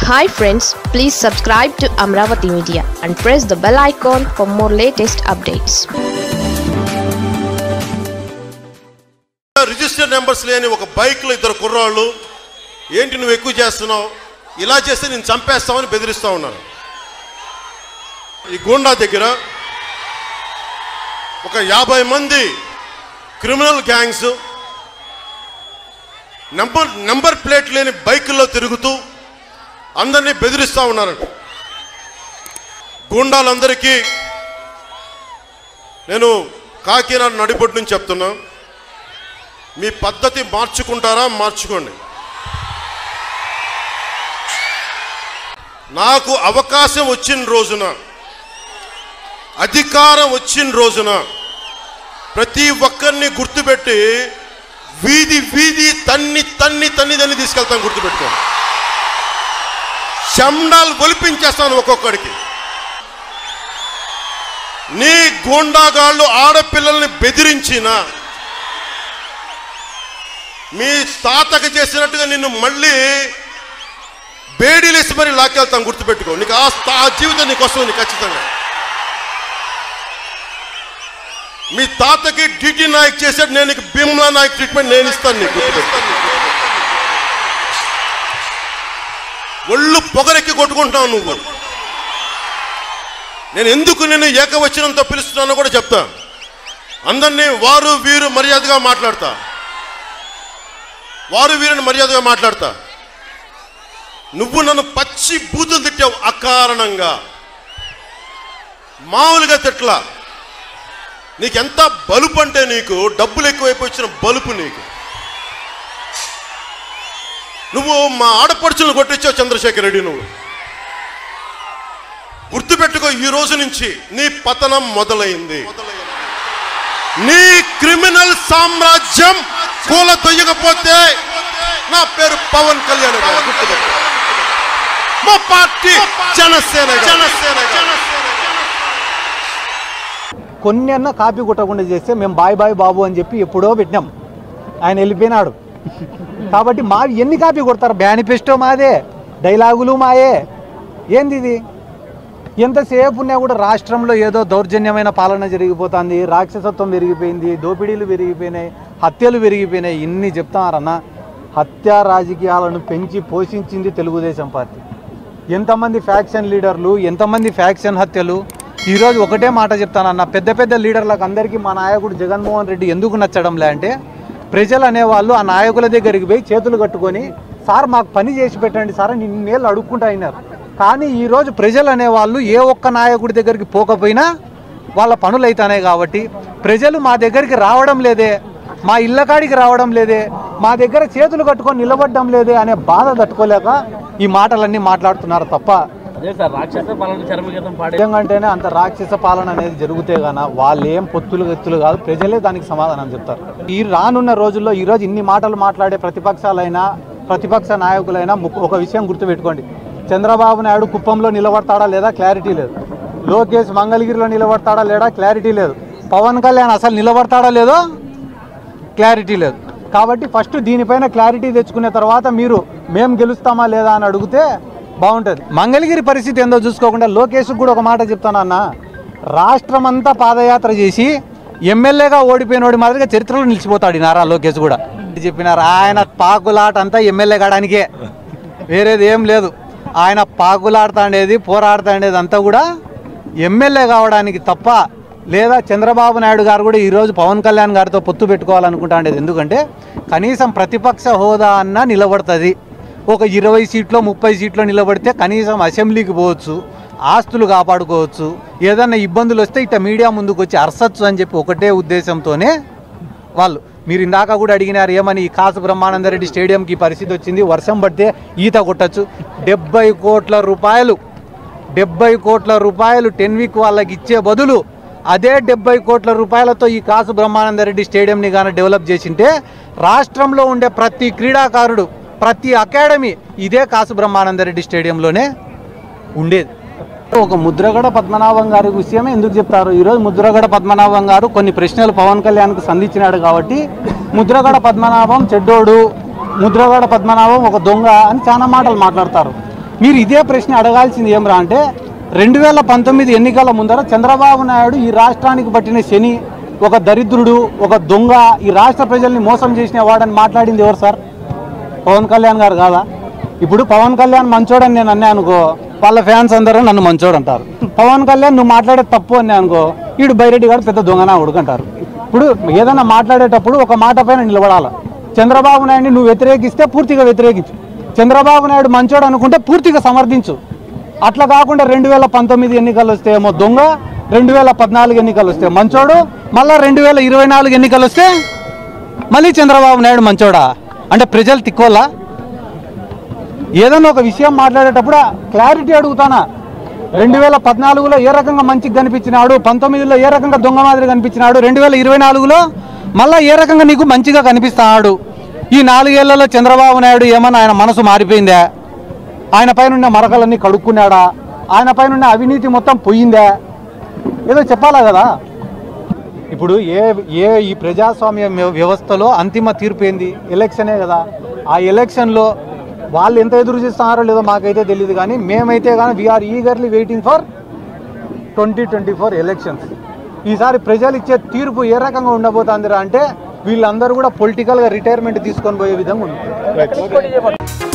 Hi friends please subscribe to Amaravati media and press the bell icon for more latest updates register numbers లేని ఒక బైక్లో ఇద్దరు కుర్రాళ్ళు ఏంటి నువ్వు ఎక్కువ చేస్తున్నావు ఇలా చేస్తే నేను చంపేస్తామని బెదిరిస్తా ఉన్నాను ఈ గూండా దగ్గర ఒక యాభై మంది criminal gangs number number plate లేని బైకుల్లో తిరుగుతూ అందరినీ బెదిరిస్తూ ఉన్నారంట గూండాలందరికీ నేను కాకినాడ నడిబొడ్డు నుంచి చెప్తున్నా మీ పద్ధతి మార్చుకుంటారా మార్చుకోండి నాకు అవకాశం వచ్చిన రోజున అధికారం వచ్చిన రోజున ప్రతి ఒక్కరిని గుర్తుపెట్టి వీధి వీధి తన్ని తన్ని తన్ని తన్ని తీసుకెళ్తాను గుర్తుపెట్టుకోండి శండాలు ఒలిపించేస్తాను ఒక్కొక్కడికి నీ గూండాగాళ్ళు ఆడపిల్లల్ని బెదిరించినా మీ తాతకి చేసినట్టుగా నిన్ను మళ్ళీ బేడీలేసి మరి లాక్కెళ్తాం గుర్తుపెట్టుకో నీకు ఆ స్థా- ఆ జీవితం నీకు వస్తుంది నీకు ఖచ్చితంగా మీ తాతకి డిటి నాయక్ చేశాడు నేను నీకు భీమ్లా నాయక్ ట్రీట్మెంట్ నేను ఇస్తాను నీకు గుర్తుపెట్టుకో. ఒళ్ళు పొగరెక్కి కొట్టుకుంటావు నువ్వు నేను ఎందుకు నేను ఏకవచనంతో పిలుస్తున్నానో కూడా చెప్తా అందరినీ వారు వీరు మర్యాదగా మాట్లాడతా వారు వీరిని మర్యాదగా మాట్లాడతా నువ్వు నన్ను పచ్చి బూతులు తిట్టావు అకారణంగా మామూలుగా తిట్లా నీకెంత బలుపు అంటే నీకు డబ్బులు ఎక్కువైపోయి వచ్చిన బలుపు నీకు నువ్వు మా ఆడపడుచులను కొట్టించావు చంద్రశేఖర్ రెడ్డి నువ్వు గుర్తుపెట్టుకో ఈ రోజు నుంచి నీ పతనం మొదలైంది నీ క్రిమినల్ సామ్రాజ్యం కూల తొయ్యకపోతే నా పేరు పవన్ కళ్యాణ్ గారు. గుర్తుపెట్టుకో. మా పార్టీ జనసేన జనసేన కొన్ని అన్న కాపీ కొట్టకుండా చేస్తే మేము బాయ్ బాయ్ బాబు అని చెప్పి ఎప్పుడో పెట్టినాం ఆయన వెళ్ళిపోయినాడు కాబట్టి మా ఎన్ని కాపీ కొడతారు మేనిఫెస్టో మాదే డైలాగులు మాయే ఏంది ఇది ఎంతసేపు ఉన్నా కూడా రాష్ట్రంలో ఏదో దౌర్జన్యమైన పాలన జరిగిపోతుంది రాక్షసత్వం పెరిగిపోయింది దోపిడీలు పెరిగిపోయినాయి హత్యలు పెరిగిపోయినాయి ఇన్ని చెప్తారన్న హత్య రాజకీయాలను పెంచి పోషించింది తెలుగుదేశం పార్టీ ఎంతమంది ఫ్యాక్షన్ లీడర్లు ఎంతమంది ఫ్యాక్షన్ హత్యలు ఈరోజు ఒకటే మాట చెప్తానన్న పెద్ద పెద్ద లీడర్లకు అందరికీ మా నాయకుడు జగన్మోహన్ రెడ్డి ఎందుకు నచ్చడంలే అంటే ప్రజలు అనేవాళ్ళు ఆ నాయకుల దగ్గరికి పోయి చేతులు కట్టుకొని సార్ మాకు పని చేసి పెట్టండి సార్ అని ఇన్నేళ్ళు అడుక్కుంటా అయినారు కానీ ఈరోజు ప్రజలు అనేవాళ్ళు ఏ ఒక్క నాయకుడి దగ్గరికి పోకపోయినా వాళ్ళ పనులు అవుతున్నాయి కాబట్టి ప్రజలు మా దగ్గరికి రావడం లేదే మా ఇళ్ళ కాడికి రావడం లేదే మా దగ్గర చేతులు కట్టుకొని నిలబడడం లేదే అనే బాధ తట్టుకోలేక ఈ మాటలన్నీ మాట్లాడుతున్నారు తప్ప అదే సార్ రాక్షస పాలన చర్మగీతం పాడే నిజంగా అంటేనే అంత రాక్షస పాలన అనేది జరిగితే గాన వాళ్ళు ఏం పొత్తులు ఎత్తులు కాదు ప్రజలే దానికి సమాధానం చెప్తారు ఈ రానున్న రోజుల్లో ఈ రోజు ఇన్ని మాటలు మాట్లాడే ప్రతిపక్షాలైనా ప్రతిపక్ష నాయకులైనా ముక్- ఒక విషయం గుర్తుపెట్టుకోండి చంద్రబాబు నాయుడు కుప్పంలో నిలబడతాడా లేదా క్లారిటీ లేదు లోకేష్ మంగళగిరిలో నిలబడతాడా లేదా క్లారిటీ లేదు పవన్ కళ్యాణ్ అసలు నిలబడతాడా లేదో క్లారిటీ లేదు కాబట్టి ఫస్ట్ దీనిపైన క్లారిటీ తెచ్చుకునే తర్వాత మీరు మేము గెలుస్తామా లేదా అని అడిగితే బాగుంటుంది మంగళగిరి పరిస్థితి ఏందో చూసుకోకుండా లోకేష్ కూడా ఒక మాట చెప్తానన్న రాష్ట్రం అంతా పాదయాత్ర చేసి ఎమ్మెల్యేగా ఓడిపోయినోడి మాదిరిగా చరిత్రలో నిలిచిపోతాడు ఈ నారా లోకేష్ కూడా చెప్పినారు ఆయన పాకులాట అంతా ఎమ్మెల్యే కాడానికే వేరేది ఏం లేదు ఆయన పాకులాడుతాండేది పోరాడుతాండేది అంతా కూడా ఎమ్మెల్యే కావడానికి తప్ప లేదా చంద్రబాబు నాయుడు గారు కూడా ఈరోజు పవన్ కళ్యాణ్ గారితో పొత్తు పెట్టుకోవాలనుకుంటాండేది ఎందుకంటే కనీసం ప్రతిపక్ష హోదా అన్నా నిలబడుతుంది ఒక ఇరవై సీట్లో ముప్పై సీట్లో నిలబడితే కనీసం అసెంబ్లీకి పోవచ్చు ఆస్తులు కాపాడుకోవచ్చు ఏదన్నా ఇబ్బందులు వస్తే ఇట్లా మీడియా ముందుకు వచ్చి అరసచ్చు అని చెప్పి ఒకటే ఉద్దేశంతోనే వాళ్ళు మీరు ఇందాక కూడా అడిగినారు ఏమని ఈ కాసు బ్రహ్మానందరెడ్డి స్టేడియంకి ఈ పరిస్థితి వచ్చింది వర్షం పడితే ఈత కొట్టచ్చు డెబ్బై కోట్ల రూపాయలు డెబ్బై కోట్ల రూపాయలు టెన్ వీక్ వాళ్ళకి ఇచ్చే బదులు అదే డెబ్బై కోట్ల రూపాయలతో ఈ కాసు బ్రహ్మానందరెడ్డి స్టేడియంని కానీ డెవలప్ చేసింటే రాష్ట్రంలో ఉండే ప్రతి క్రీడాకారుడు ప్రతి అకాడమీ ఇదే కాసు బ్రహ్మానందరెడ్డి స్టేడియంలోనే ఉండేది ఒక ముద్రగడ పద్మనాభం గారి విషయమే ఎందుకు చెప్తారు ఈరోజు ముద్రగడ పద్మనాభం గారు కొన్ని ప్రశ్నలు పవన్ కళ్యాణ్కి సంధించినాడు కాబట్టి ముద్రగడ పద్మనాభం చెడ్డోడు ముద్రగడ పద్మనాభం ఒక దొంగ అని చాలా మాటలు మాట్లాడతారు మీరు ఇదే ప్రశ్న అడగాల్సింది ఏమరా అంటే రెండు వేల పంతొమ్మిది ఎన్నికల ముందర చంద్రబాబు నాయుడు ఈ రాష్ట్రానికి పట్టిన శని ఒక దరిద్రుడు ఒక దొంగ ఈ రాష్ట్ర ప్రజల్ని మోసం చేసిన వాడని మాట్లాడింది ఎవరు సార్ పవన్ కళ్యాణ్ గారు కాదా ఇప్పుడు పవన్ కళ్యాణ్ మంచోడని నేను అన్నా అనుకో వాళ్ళ ఫ్యాన్స్ అందరూ నన్ను మంచోడు అంటారు పవన్ కళ్యాణ్ నువ్వు మాట్లాడే తప్పు అని అనుకో ఈడు బైరెడ్డి గారు పెద్ద దొంగనా ఉడుకంటారు ఇప్పుడు ఏదైనా మాట్లాడేటప్పుడు ఒక మాట పైన నిలబడాలి చంద్రబాబు నాయుడిని నువ్వు వ్యతిరేకిస్తే పూర్తిగా వ్యతిరేకించు చంద్రబాబు నాయుడు మంచోడు అనుకుంటే పూర్తిగా సమర్థించు అట్లా కాకుండా రెండు వేల పంతొమ్మిది ఎన్నికలు వస్తే ఏమో దొంగ రెండు వేల పద్నాలుగు ఎన్నికలు వస్తే మంచోడు మళ్ళా రెండు వేల ఇరవై నాలుగు ఎన్నికలు వస్తే మళ్ళీ చంద్రబాబు నాయుడు మంచోడా అంటే ప్రజలు తిక్కోలా ఏదైనా ఒక విషయం మాట్లాడేటప్పుడు క్లారిటీ అడుగుతానా రెండు వేల పద్నాలుగులో ఏ రకంగా మంచిగా కనిపించినాడు పంతొమ్మిదిలో ఏ రకంగా దొంగ మాదిరి కనిపించినాడు రెండు వేల ఇరవై నాలుగులో మళ్ళీ ఏ రకంగా నీకు మంచిగా కనిపిస్తున్నాడు ఈ నాలుగేళ్లలో చంద్రబాబు నాయుడు ఏమన్నా ఆయన మనసు మారిపోయిందా ఆయన పైన ఉన్న మరకలన్నీ కడుక్కున్నాడా ఆయన పైన ఉన్న అవినీతి మొత్తం పోయిందా ఏదో చెప్పాలా కదా ఇప్పుడు ఏ ఏ ఈ ప్రజాస్వామ్య వ్య- వ్యవస్థలో అంతిమ తీర్పు ఏంది ఎలక్షనే కదా ఆ ఎలక్షన్లో వాళ్ళు ఎంత ఎదురు చూస్తున్నారో లేదో మాకైతే తెలియదు కానీ మేమైతే కానీ we are eagerly waiting for twenty twenty four elections ఈసారి ప్రజలు ఇచ్చే తీర్పు ఏ రకంగా ఉండబోతుందిరా అంటే వీళ్ళందరూ కూడా పొలిటికల్గా రిటైర్మెంట్ తీసుకొని పోయే విధంగా ఉంది